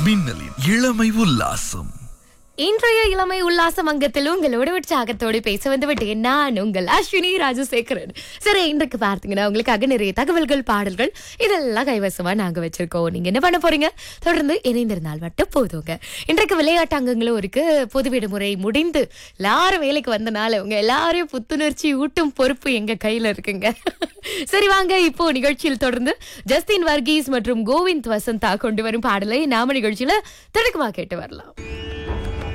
மின்னலின் இளமை உல்லாசம் இன்றைய இளமை உல்லாசம் அங்கத்தில் உங்களோட உற்சாகத்தோடு பேச வந்து விட்டேன் நான் உங்கள் அஸ்வினி ராஜசேகரன் சரி இன்றைக்கு பார்த்தீங்கன்னா உங்களுக்காக நிறைய தகவல்கள் பாடல்கள் இதெல்லாம் கைவசமா நாங்க வச்சிருக்கோம் நீங்க என்ன பண்ண போறீங்க தொடர்ந்து இணைந்திருந்தால் மட்டும் போதுங்க இன்றைக்கு விளையாட்டு அங்கங்களும் இருக்கு பொது விடுமுறை முடிந்து எல்லாரும் வேலைக்கு வந்தனால உங்க எல்லாரையும் புத்துணர்ச்சி ஊட்டும் பொறுப்பு எங்க கையில இருக்குங்க சரி வாங்க இப்போ நிகழ்ச்சியில் தொடர்ந்து ஜஸ்டின் வர்கீஸ் மற்றும் கோவிந்த் வசந்தா கொண்டு வரும் பாடலை நாம நிகழ்ச்சியில திறக்குமா கேட்டு வரலாம்